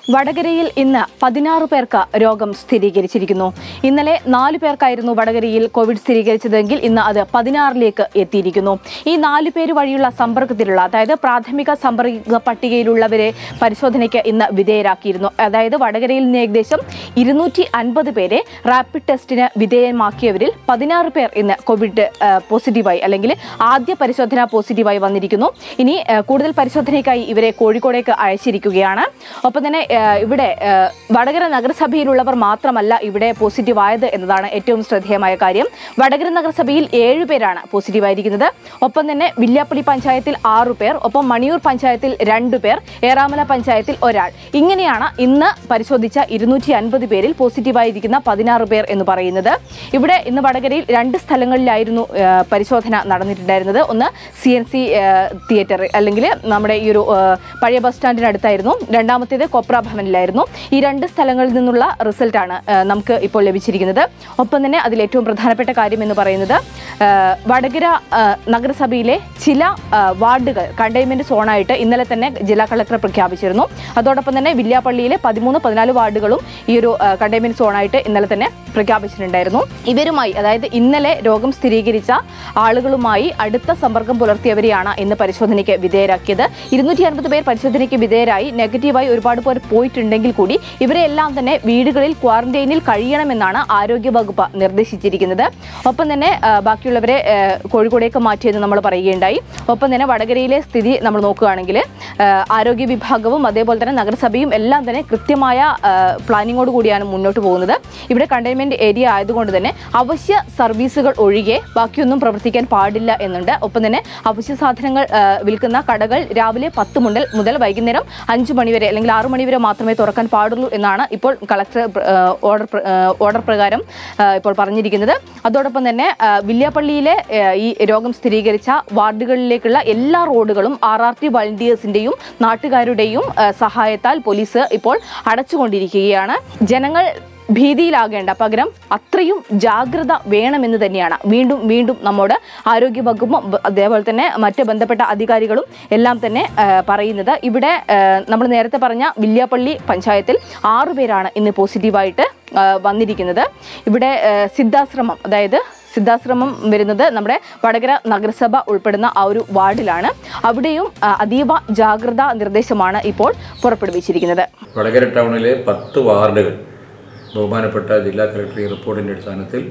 വടകരയിൽ ഇന്ന് പതിനാറ് പേർക്ക് രോഗം സ്ഥിരീകരിച്ചിരിക്കുന്നു ഇന്നലെ നാല് പേർക്കായിരുന്നു വടകരയിൽ കോവിഡ് സ്ഥിരീകരിച്ചതെങ്കിൽ ഇന്ന് അത് പതിനാറിലേക്ക് എത്തിയിരിക്കുന്നു ഈ നാല് പേര് വഴിയുള്ള സമ്പർക്കത്തിലുള്ള അതായത് പ്രാഥമിക സമ്പർക്ക പട്ടികയിലുള്ളവരെ പരിശോധനയ്ക്ക് ഇന്ന് വിധേയരാക്കിയിരുന്നു അതായത് വടകരയിൽ നിന്ന് ഏകദേശം ഇരുന്നൂറ്റി അൻപത് പേരെ റാപ്പിഡ് ടെസ്റ്റിന് വിധേയമാക്കിയവരിൽ പതിനാറ് പേർ ഇന്ന് കോവിഡ് ആ, പോസിറ്റീവായി അല്ലെങ്കിൽ ആദ്യ പരിശോധന പോസിറ്റീവായി വന്നിരിക്കുന്നു ഇനി ആ, കൂടുതൽ പരിശോധനയ്ക്കായി ഇവരെ കോഴിക്കോടേക്ക് അയച്ചിരിക്കുകയാണ് ഒപ്പം തന്നെ ആ, ഇവിടെ ആ, വടകര നഗരസഭയിലുള്ളവർ മാത്രമല്ല ഇവിടെ പോസിറ്റീവ് ആയത് എന്നതാണ് ഏറ്റവും ശ്രദ്ധേയമായ കാര്യം വടകര നഗരസഭയിൽ ഏഴ് പേരാണ് പോസിറ്റീവ് ആയിരിക്കുന്നത് ഒപ്പം തന്നെ വില്യാപ്പള്ളി പഞ്ചായത്തിൽ ആറു പേർ ഒപ്പം മണിയൂർ പഞ്ചായത്തിൽ രണ്ടു പേർ ഏറാമല പഞ്ചായത്തിൽ ഒരാൾ ഇങ്ങനെയാണ് ഇന്ന് പരിശോധിച്ച ഇരുന്നൂറ്റി അൻപത് പേരിൽ പോസിറ്റീവായിരിക്കുന്ന പതിനാറ് പേർ എന്ന് പറയുന്നത് ഇവിടെ ഇന്ന് വടകരയിൽ രണ്ട് സ്ഥലങ്ങളിലായിരുന്നു ആ, പരിശോധന നടന്നിട്ടുണ്ടായിരുന്നത് ഒന്ന് സി എൻ സി തിയേറ്റർ അല്ലെങ്കിൽ നമ്മുടെ ഈ ഒരു ആ, പഴയ ബസ് സ്റ്റാൻഡിനടുത്തായിരുന്നു രണ്ടാമത്തേത് കൊപ്ര ഭവനിലായിരുന്നു ഈ രണ്ട് സ്ഥലങ്ങളിൽ നിന്നുള്ള റിസൾട്ടാണ് ആ, നമുക്ക് ഇപ്പോൾ ലഭിച്ചിരിക്കുന്നത് ഒപ്പം തന്നെ അതിൽ ഏറ്റവും പ്രധാനപ്പെട്ട കാര്യം എന്ന് പറയുന്നത് ആ, വടകര ആ, നഗരസഭയിലെ ചില ആ, വാർഡുകൾ കണ്ടെയ്ൻമെന്റ് സോണായിട്ട് ഇന്നലെ തന്നെ ജില്ലാ കളക്ടർ പ്രഖ്യാപിച്ചിരുന്നു അതോടൊപ്പം തന്നെ വില്യാപ്പള്ളിയിലെ പതിമൂന്ന് പതിനാല് വാർഡുകളും ഈ ഒരു കണ്ടെയ്ൻമെന്റ് സോണായിട്ട് ഇന്നലെ തന്നെ പ്രഖ്യാപിച്ചിട്ടുണ്ടായിരുന്നു ഇവരുമായി അതായത് ഇന്നലെ രോഗം സ്ഥിരീകരിച്ച ആളുകളുമായി അടുത്ത സമ്പർക്കം പുലർത്തിയവരെയാണ് ഇന്ന് പരിശോധനയ്ക്ക് വിധേയരാക്കിയത് ഇരുന്നൂറ്റി അൻപത് പേർ പരിശോധനയ്ക്ക് വിധേയരായി നെഗറ്റീവായി ഒരുപാട് പേർ പോയിട്ടുണ്ടെങ്കിൽ കൂടി ഇവരെ എല്ലാം തന്നെ വീടുകളിൽ ക്വാറന്റൈനിൽ കഴിയണമെന്നാണ് ആരോഗ്യ വകുപ്പ് നിർദ്ദേശിച്ചിരിക്കുന്നത് ഒപ്പം തന്നെ ആ, ബാക്കിയുള്ളവരെ ആ, കോഴിക്കോടേക്ക് മാറ്റിയെന്ന് നമ്മൾ പറയുകയുണ്ടായി ഒപ്പം തന്നെ വടകരയിലെ സ്ഥിതി നമ്മൾ നോക്കുകയാണെങ്കിൽ ആ, ആരോഗ്യ വിഭാഗവും അതേപോലെ തന്നെ നഗരസഭയും എല്ലാം തന്നെ കൃത്യമായ ആ, പ്ലാനിങ്ങോട് കൂടിയാണ് മുന്നോട്ട് പോകുന്നത് ഇവിടെ കണ്ടെയ്ൻമെന്റ് ഏരിയ ആയതുകൊണ്ട് തന്നെ അവശ്യ സർവീസുകൾ ഒഴികെ ബാക്കിയൊന്നും പ്രവർത്തിക്കാൻ പാടില്ല എന്നുണ്ട് ഒപ്പം തന്നെ അവശ്യ സാധനങ്ങൾ ആ, വിൽക്കുന്ന കടകൾ രാവിലെ പത്ത് മുതൽ മുതൽ വൈകുന്നേരം അഞ്ച് മണിവരെ അല്ലെങ്കിൽ ആറു മണിവരെ മാത്രമേ തുറക്കാൻ പാടുള്ളൂ എന്നാണ് ഇപ്പോൾ കളക്ടർ ആ, ഓർഡർ പ്ര- ആ, ഓർഡർ പ്രകാരം ആ, ഇപ്പോൾ പറഞ്ഞിരിക്കുന്നത് അതോടൊപ്പം തന്നെ ആ, വില്യാപ്പള്ളിയിലെ ആ, ഈ രോഗം സ്ഥിരീകരിച്ച വാർഡുകളിലേക്കുള്ള എല്ലാ റോഡുകളും ആർ ആർ ടി വളണ്ടിയേഴ്സിന്റെയും നാട്ടുകാരുടെയും ആ, സഹായത്താൽ പോലീസ് ഇപ്പോൾ അടച്ചുകൊണ്ടിരിക്കുകയാണ് ജനങ്ങൾ ഭീതിയിലാകേണ്ട പകരം അത്രയും ജാഗ്രത വേണമെന്ന് തന്നെയാണ് വീണ്ടും വീണ്ടും നമ്മോട് ആരോഗ്യ വകുപ്പും ബ- അതേപോലെ തന്നെ മറ്റ് ബന്ധപ്പെട്ട അധികാരികളും എല്ലാം തന്നെ ആ, പറയുന്നത് ഇവിടെ നമ്മൾ നേരത്തെ പറഞ്ഞ വില്യാപ്പള്ളി പഞ്ചായത്തിൽ ആറു പേരാണ് ഇന്ന് പോസിറ്റീവായിട്ട് ആ, വന്നിരിക്കുന്നത് ഇവിടെ ആ, സിദ്ധാശ്രമം അതായത് സിദ്ധാശ്രമം വരുന്നത് നമ്മുടെ വടകര നഗരസഭ ഉൾപ്പെടുന്ന ആ ഒരു വാർഡിലാണ് അവിടെയും ആ, അതീവ ജാഗ്രതാ നിർദ്ദേശമാണ് ഇപ്പോൾ പുറപ്പെടുവിച്ചിരിക്കുന്നത് വടകര ടൗണിലെ പത്ത് വാർഡുകൾ ബഹുമാനപ്പെട്ട ജില്ലാ കളക്ടർ ഈ റിപ്പോർട്ടിൻ്റെ അടിസ്ഥാനത്തിൽ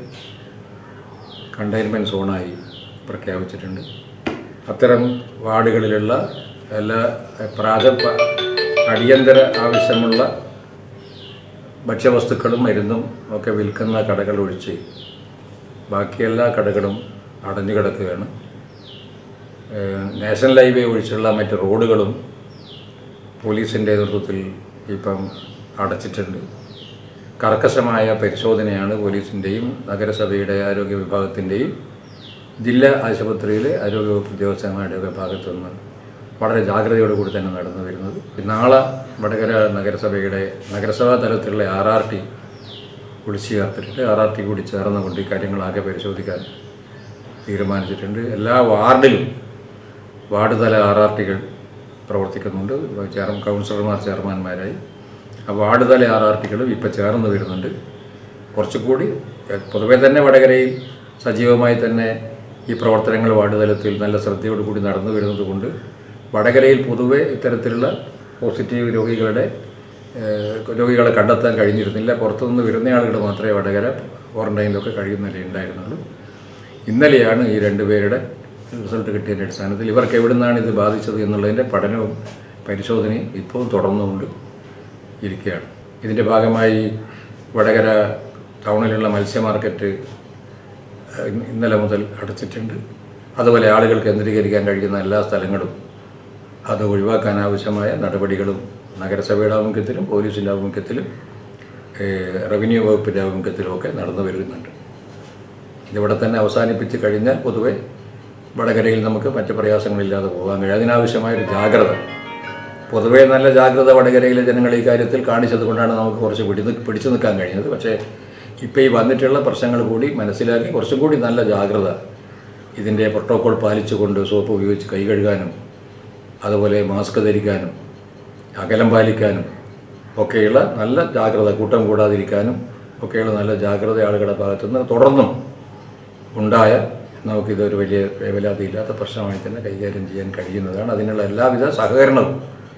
കണ്ടെയ്ൻമെൻറ്റ് സോണായി പ്രഖ്യാപിച്ചിട്ടുണ്ട് അത്തരം വാർഡുകളിലുള്ള എല്ലാ പ്രാഥ അടിയന്തര ആവശ്യമുള്ള ഭക്ഷ്യവസ്തുക്കളും മരുന്നും ഒക്കെ വിൽക്കുന്ന കടകൾ ഒഴിച്ച് ബാക്കി എല്ലാ കടകളും അടഞ്ഞു കിടക്കുകയാണ് ഏഹ് നാഷണൽ ഹൈവേ ഒഴിച്ചുള്ള മറ്റ് റോഡുകളും പോലീസിൻ്റെ നേതൃത്വത്തിൽ ഇപ്പം അടച്ചിട്ടുണ്ട് കർക്കശമായ പരിശോധനയാണ് പോലീസിൻ്റെയും നഗരസഭയുടെ ആരോഗ്യ വിഭാഗത്തിൻ്റെയും ജില്ലാ ആശുപത്രിയിലെ ആരോഗ്യവകുപ്പ് ഉദ്യോഗസ്ഥന്മാരുടെയൊക്കെ ഭാഗത്തു നിന്ന് വളരെ ജാഗ്രതയോടുകൂടി തന്നെ നടന്നു വരുന്നത് നാളെ വടകര നഗരസഭയുടെ നഗരസഭാ തലത്തിലുള്ള ആർ ആർ ടി വിളിച്ചു ചേർത്തിട്ടുണ്ട് ആർ ആർ ടി കൂടി ചേർന്നുകൊണ്ട് ഈ കാര്യങ്ങളാകെ പരിശോധിക്കാൻ തീരുമാനിച്ചിട്ടുണ്ട് എല്ലാ വാർഡിലും വാർഡ് തല ആർ ആർ ടികൾ പ്രവർത്തിക്കുന്നുണ്ട് ചെയർ കൗൺസിലർമാർ ചെയർമാൻമാരായി ആ വാർഡ് തല ആർ ആർ ടികളും ഇപ്പോൾ ചേർന്ന് വരുന്നുണ്ട് കുറച്ചുകൂടി എഹ്, പൊതുവെ തന്നെ വടകരയിൽ സജീവമായി തന്നെ ഈ പ്രവർത്തനങ്ങൾ വാർഡ് തലത്തിൽ നല്ല ശ്രദ്ധയോടു കൂടി നടന്നു വരുന്നത് കൊണ്ട് വടകരയിൽ പൊതുവെ ഇത്തരത്തിലുള്ള പോസിറ്റീവ് രോഗികളുടെ ഏഹ്, രോഗികളെ കണ്ടെത്താൻ കഴിഞ്ഞിരുന്നില്ല പുറത്തുനിന്ന് വരുന്ന ആളുകൾ മാത്രമേ വടകര ക്വാറന്റൈനിലൊക്കെ കഴിയുന്നില്ല ഉണ്ടായിരുന്നുള്ളൂ ഇന്നലെയാണ് ഈ രണ്ടുപേരുടെ റിസൾട്ട് കിട്ടിയതിൻ്റെ അടിസ്ഥാനത്തിൽ ഇവർക്ക് എവിടെ നിന്നാണ് ഇത് ബാധിച്ചത് എന്നുള്ളതിൻ്റെ പഠനവും പരിശോധനയും ഇപ്പോഴും തുടർന്നുകൊണ്ട് ഇരിക്കുകയാണ് ഇതിൻ്റെ ഭാഗമായി വടകര ടൗണിലുള്ള മത്സ്യ മാർക്കറ്റ് ഏഹ്, ഇന്നലെ മുതൽ അടച്ചിട്ടുണ്ട് അതുപോലെ ആളുകൾ കേന്ദ്രീകരിക്കാൻ കഴിയുന്ന എല്ലാ സ്ഥലങ്ങളും അത് ഒഴിവാക്കാൻ ആവശ്യമായ നടപടികളും നഗരസഭയുടെ ആഭിമുഖ്യത്തിലും പോലീസിൻ്റെ ആഭിമുഖ്യത്തിലും ഏഹ്, റവന്യൂ വകുപ്പിൻ്റെ ആഭിമുഖ്യത്തിലും ഒക്കെ നടന്നു വരുന്നുണ്ട് ഇതിവിടെ തന്നെ അവസാനിപ്പിച്ച് കഴിഞ്ഞാൽ പൊതുവെ വടകരയിൽ നമുക്ക് മറ്റ് പ്രയാസങ്ങളില്ലാതെ പോകാൻ കഴിയും അതിനാവശ്യമായൊരു ജാഗ്രത പൊതുവേ നല്ല ജാഗ്രത വടകരയിലെ ജനങ്ങൾ ഈ കാര്യത്തിൽ കാണിച്ചത് കൊണ്ടാണ് നമുക്ക് കുറച്ച് പിടി പിടിച്ചു നിൽക്കാൻ കഴിഞ്ഞത് പക്ഷേ ഇപ്പോൾ ഈ വന്നിട്ടുള്ള പ്രശ്നങ്ങൾ കൂടി മനസ്സിലാക്കി കുറച്ചും കൂടി നല്ല ജാഗ്രത ഇതിൻ്റെ പ്രോട്ടോകോൾ പാലിച്ചുകൊണ്ട് സോപ്പ് ഉപയോഗിച്ച് കൈ കഴുകാനും അതുപോലെ മാസ്ക് ധരിക്കാനും അകലം പാലിക്കാനും ഒക്കെയുള്ള നല്ല ജാഗ്രത കൂട്ടം കൂടാതിരിക്കാനും ഒക്കെയുള്ള നല്ല ജാഗ്രത ആളുകളുടെ ഭാഗത്തുനിന്ന് തുടർന്നും ഉണ്ടായ നമുക്കിതൊരു വലിയ വേവലാതിയില്ലാത്ത പ്രശ്നമായി തന്നെ കൈകാര്യം ചെയ്യാൻ കഴിയുന്നതാണ് അതിനുള്ള എല്ലാവിധ സഹകരണവും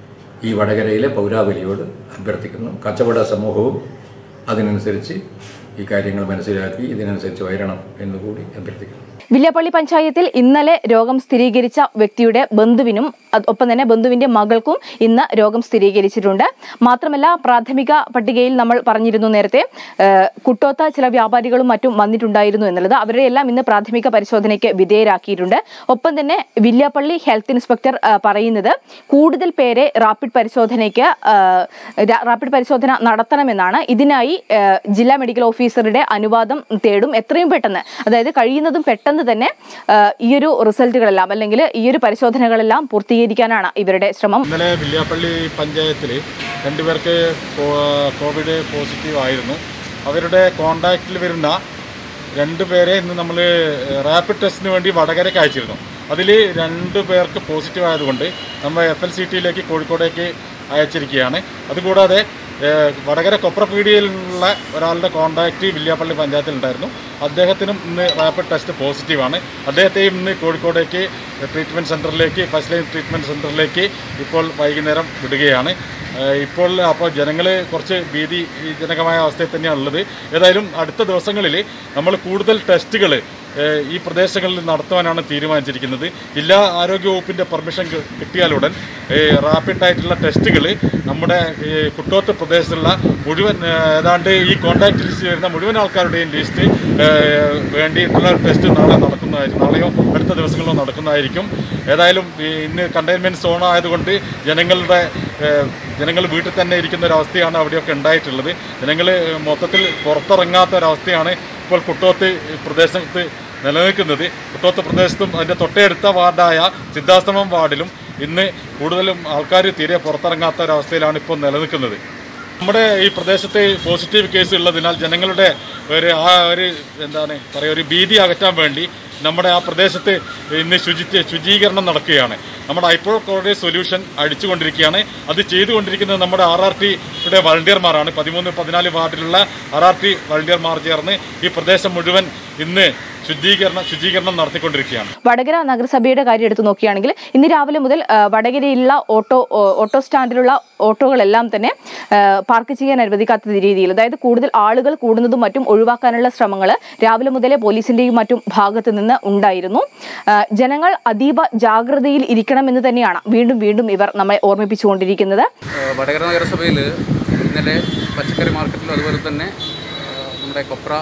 ഈ വടകരയിലെ പൗരാവലിയോട് അഭ്യർത്ഥിക്കുന്നു കച്ചവട സമൂഹവും അതിനനുസരിച്ച് ഈ കാര്യങ്ങൾ മനസ്സിലാക്കി ഇതിനനുസരിച്ച് വരണം എന്നുകൂടി അഭ്യർത്ഥിക്കുന്നു വില്യപ്പള്ളി പഞ്ചായത്തിൽ ഇന്നലെ രോഗം സ്ഥിരീകരിച്ച വ്യക്തിയുടെ ബന്ധുവിനും അത് ഒപ്പം തന്നെ ബന്ധുവിന്റെ മകൾക്കും ഇന്ന് രോഗം സ്ഥിരീകരിച്ചിട്ടുണ്ട് മാത്രമല്ല പ്രാഥമിക പട്ടികയിൽ നമ്മൾ പറഞ്ഞിരുന്നു നേരത്തെ ഏഹ്, കുട്ടോത്ത ചില വ്യാപാരികളും മറ്റും വന്നിട്ടുണ്ടായിരുന്നു എന്നുള്ളത് അവരെ എല്ലാം ഇന്ന് പ്രാഥമിക പരിശോധനയ്ക്ക് വിധേയരാക്കിയിട്ടുണ്ട് ഒപ്പം തന്നെ വില്യപ്പള്ളി ഹെൽത്ത് ഇൻസ്പെക്ടർ ആ, പറയുന്നത് കൂടുതൽ പേരെ റാപ്പിഡ് പരിശോധനയ്ക്ക് ആ, രാ- റാപ്പിഡ് പരിശോധന നടത്തണമെന്നാണ് ഇതിനായി ആ, ജില്ലാ മെഡിക്കൽ ഓഫീസറുടെ അനുവാദം തേടും എത്രയും പെട്ടെന്ന് അതായത് കഴിയുന്നതും പെട്ടെന്ന് തന്നെ ആ, ഈ ഒരു റിസൾട്ടുകളെല്ലാം അല്ലെങ്കിൽ ഈ ഒരു പരിശോധനകളെല്ലാം പൂർത്തീകരിക്കാനാണ് ഇവരുടെ ശ്രമം ഇന്നലെ വില്യാപ്പള്ളി പഞ്ചായത്തിൽ രണ്ടുപേർക്ക് കോ- കോവിഡ് പോസിറ്റീവ് ആയിരുന്നു അവരുടെ കോണ്ടാക്റ്റിൽ വരുന്ന രണ്ട് പേരെ ഇന്ന് നമ്മൾ റാപ്പിഡ് ടെസ്റ്റിന് വേണ്ടി വടകരയ്ക്ക് അയച്ചിരുന്നു അതിൽ രണ്ട് പേർക്ക് പോസിറ്റീവ് ആയതുകൊണ്ട് നമ്മൾ എഫ് എൽ സി ടിയിലേക്ക് കോഴിക്കോടേക്ക് അയച്ചിരിക്കുകയാണ് അതുകൂടാതെ ഏഹ്, വടകര കൊപ്രപീടിയയിലുള്ള ഒരാളുടെ കോണ്ടാക്റ്റ് വില്യാപ്പള്ളി പഞ്ചായത്തിലുണ്ടായിരുന്നു അദ്ദേഹത്തിനും ഇന്ന് റാപ്പിഡ് ടെസ്റ്റ് പോസിറ്റീവാണ് അദ്ദേഹത്തെയും ഇന്ന് കോഴിക്കോടേക്ക് ട്രീറ്റ്മെൻറ്റ് സെൻറ്ററിലേക്ക് ഫസ്റ്റ് ലൈൻ ട്രീറ്റ്മെൻറ്റ് സെൻറ്ററിലേക്ക് ഇപ്പോൾ വൈകുന്നേരം വിടുകയാണ് ഏഹ് ഇപ്പോൾ അപ്പോൾ ജനങ്ങൾ കുറച്ച് ഭീതിജനകമായ അവസ്ഥയിൽ തന്നെയാണ് ഉള്ളത് ഏതായാലും അടുത്ത ദിവസങ്ങളിൽ നമ്മൾ കൂടുതൽ ടെസ്റ്റുകൾ ഈ പ്രദേശങ്ങളിൽ നടത്തുവാനാണ് തീരുമാനിച്ചിരിക്കുന്നത് ജില്ലാ ആരോഗ്യ വകുപ്പിൻ്റെ പെർമിഷൻ കി- കിട്ടിയാലുടൻ റാപ്പിഡ് ആയിട്ടുള്ള ടെസ്റ്റുകൾ നമ്മുടെ ഈ കുട്ടോത്ത് പ്രദേശത്തുള്ള മുഴുവൻ ഏഹ്, ഏതാണ്ട് ഈ കോൺടാക്ട് ലിസ്റ്റ് വരുന്ന മുഴുവൻ ആൾക്കാരുടെയും ലിസ്റ്റ് ഏഹ്, വേണ്ടിയിട്ടുള്ള ടെസ്റ്റ് നാളെ നടക്കുന്നതായിരിക്കും നാളെയോ അടുത്ത ദിവസങ്ങളിലോ നടക്കുന്നതായിരിക്കും ഏതായാലും ഈ ഇന്ന് കണ്ടെയ്ൻമെൻറ്റ് സോൺ ആയതുകൊണ്ട് ജനങ്ങളുടെ ഏഹ്, ജനങ്ങൾ വീട്ടിൽ തന്നെ ഇരിക്കുന്ന ഒരു അവസ്ഥയാണ് അവിടെയൊക്കെ ഉണ്ടായിട്ടുള്ളത് ജനങ്ങൾ മൊത്തത്തിൽ പുറത്തിറങ്ങാത്ത ഒരവസ്ഥയാണ് ഇപ്പോൾ കുട്ടോത്ത് പ്രദേശത്ത് നിലനിൽക്കുന്നത് കുട്ടോത്ത് പ്രദേശത്തും അതിൻ്റെ തൊട്ടടുത്ത വാർഡായ സിദ്ധാശ്രമം വാർഡിലും ഇന്ന് കൂടുതലും ആൾക്കാർ തീരെ പുറത്തിറങ്ങാത്ത ഒരവസ്ഥയിലാണ് ഇപ്പോൾ നിലനിൽക്കുന്നത് നമ്മുടെ ഈ പ്രദേശത്ത് പോസിറ്റീവ് കേസ് ഉള്ളതിനാൽ ജനങ്ങളുടെ ഒരു ആ ഒരു എന്താണ് പറയുക ഒരു ഭീതി അകറ്റാൻ വേണ്ടി നമ്മുടെ ആ പ്രദേശത്ത് ഇന്ന് ശുചി ശുചീകരണം നടക്കുകയാണ് നമ്മുടെ ഹൈപ്പോ കോറിഡോർ സൊല്യൂഷൻ അടിച്ചുകൊണ്ടിരിക്കുകയാണ് അത് ചെയ്തുകൊണ്ടിരിക്കുന്നത് നമ്മുടെ ആർ ആർ ടിയുടെ വളണ്ടിയർമാരാണ് പതിമൂന്ന് പതിനാല് വാർഡിലുള്ള ആർ ആർ ടി വളണ്ടിയർമാർ ചേർന്ന് ഈ പ്രദേശം മുഴുവൻ ഇന്ന് ശുദ്ധീകരണം ശുചീകരണം നടത്തിക്കൊണ്ടിരിക്കുകയാണ് വടകര നഗരസഭയുടെ കാര്യം എടുത്തു നോക്കുകയാണെങ്കിൽ ഇന്ന് രാവിലെ മുതൽ ആ, വടകരയിലുള്ള ഓട്ടോ ഓ, ഓട്ടോ സ്റ്റാൻഡിലുള്ള ഓട്ടോകളെല്ലാം തന്നെ ആ, പാർക്ക് ചെയ്യാൻ അനുവദിക്കാത്ത രീതിയിൽ അതായത് കൂടുതൽ ആളുകൾ കൂടുന്നതും മറ്റും ഒഴിവാക്കാനുള്ള ശ്രമങ്ങൾ രാവിലെ മുതലേ പോലീസിന്റെയും മറ്റും ഭാഗത്ത് നിന്ന് ഉണ്ടായിരുന്നു ആ, ജനങ്ങൾ അതീവ ജാഗ്രതയിൽ ഇരിക്കണമെന്ന് തന്നെയാണ് വീണ്ടും വീണ്ടും ഇവർ നമ്മെ ഓർമ്മിപ്പിച്ചുകൊണ്ടിരിക്കുന്നത് ഏഹ് വടകര നഗരസഭയിൽ ഇന്നലെ പച്ചക്കറി മാർക്കറ്റിലും അതുപോലെ തന്നെ ഏഹ് നമ്മുടെ കൊപ്ര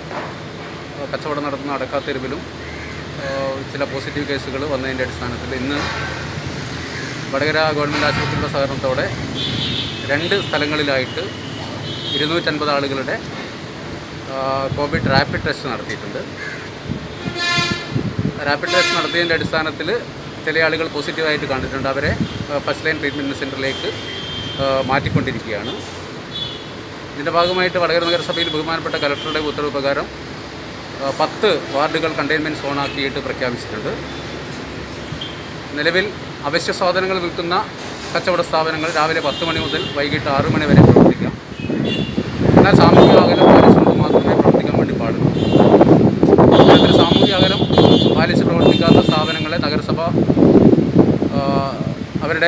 ഏഹ് കച്ചവടം നടത്തുന്ന അടക്കാത്തെരുവിലും ഏഹ് ചില പോസിറ്റീവ് കേസുകൾ വന്നതിൻ്റെ അടിസ്ഥാനത്തിൽ ഇന്ന് വടകര ഗവൺമെൻറ് ആശുപത്രിയുടെ സഹകരണത്തോടെ രണ്ട് സ്ഥലങ്ങളിലായിട്ട് ഇരുന്നൂറ്റൻപത് ആളുകളുടെ ഏഹ് കോവിഡ് റാപ്പിഡ് ടെസ്റ്റ് നടത്തിയിട്ടുണ്ട് റാപ്പിഡ് ടെസ്റ്റ് നടത്തിയതിൻ്റെ അടിസ്ഥാനത്തിൽ ചില ആളുകൾ പോസിറ്റീവായിട്ട് കണ്ടിട്ടുണ്ട് അവരെ ഏഹ് ഫസ്റ്റ് ലൈൻ ട്രീറ്റ്മെൻറ്റ് സെൻറ്ററിലേക്ക് ഏഹ് മാറ്റിക്കൊണ്ടിരിക്കുകയാണ് ഇതിൻ്റെ ഭാഗമായിട്ട് വടകര നഗരസഭയിൽ ബഹുമാനപ്പെട്ട കലക്ടറുടെ ഉത്തരവ് പ്രകാരം ഏഹ് പത്ത് വാർഡുകൾ കണ്ടെയ്ൻമെൻറ്റ് സോണാക്കിയിട്ട് പ്രഖ്യാപിച്ചിട്ടുണ്ട് നിലവിൽ അവശ്യ സാധനങ്ങൾ വിൽക്കുന്ന കച്ചവട സ്ഥാപനങ്ങൾ രാവിലെ പത്ത് മണി മുതൽ വൈകിട്ട് ആറ് മണി വരെ പ്രവർത്തിക്കാം എന്നാൽ സാമൂഹിക അകലം പാലിച്ചുകൊണ്ട് മാത്രമേ പ്രവർത്തിക്കാൻ വേണ്ടി പാടുള്ളൂ ഇത്തരത്തിൽ സാമൂഹിക അകലം പാലിച്ച് പ്രവർത്തിക്കാത്ത സ്ഥാപനങ്ങളെ നഗരസഭ ആ, അവരുടെ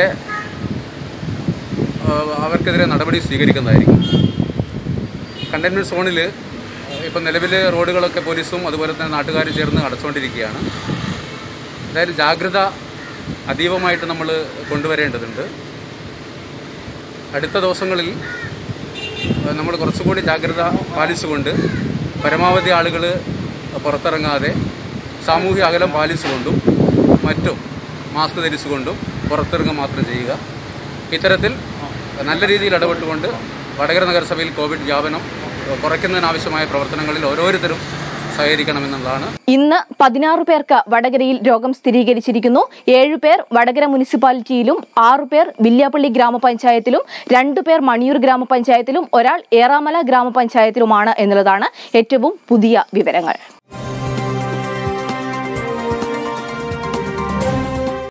ആ, അവർക്കെതിരെ നടപടി സ്വീകരിക്കുന്നതായിരിക്കും കണ്ടെയ്ൻമെൻറ്റ് സോണിൽ ഇപ്പം നിലവിൽ റോഡുകളൊക്കെ പോലീസും അതുപോലെ തന്നെ നാട്ടുകാരും ചേർന്ന് അടച്ചുകൊണ്ടിരിക്കുകയാണ് എന്തായാലും ജാഗ്രത അതീവമായിട്ട് നമ്മൾ കൊണ്ടുവരേണ്ടതുണ്ട് അടുത്ത ദിവസങ്ങളിൽ നമ്മൾ കുറച്ചുകൂടി ജാഗ്രത പാലിച്ചുകൊണ്ട് പരമാവധി ആളുകൾ പുറത്തിറങ്ങാതെ സാമൂഹിക അകലം പാലിച്ചുകൊണ്ടും മറ്റും മാസ്ക് ധരിച്ചുകൊണ്ടും പുറത്തിറങ്ങുക മാത്രം ചെയ്യുക ഇത്തരത്തിൽ നല്ല രീതിയിൽ ഇടപെട്ടുകൊണ്ട് വടകര നഗരസഭയിൽ കോവിഡ് വ്യാപനം കുറയ്ക്കുന്നതിനാവശ്യമായ പ്രവർത്തനങ്ങളിൽ ഓരോരുത്തരും സഹകരിക്കണമെന്നുള്ളതാണ് ഇന്ന് പതിനാറ് പേർക്ക് വടകരയിൽ രോഗം സ്ഥിരീകരിച്ചിരിക്കുന്നു ഏഴുപേർ വടകര മുനിസിപ്പാലിറ്റിയിലും ആറുപേർ വില്യാപ്പള്ളി ഗ്രാമപഞ്ചായത്തിലും രണ്ടുപേർ മണിയൂർ ഗ്രാമപഞ്ചായത്തിലും ഒരാൾ ഏറാമല ഗ്രാമപഞ്ചായത്തിലുമാണ് എന്നുള്ളതാണ് ഏറ്റവും പുതിയ വിവരങ്ങൾ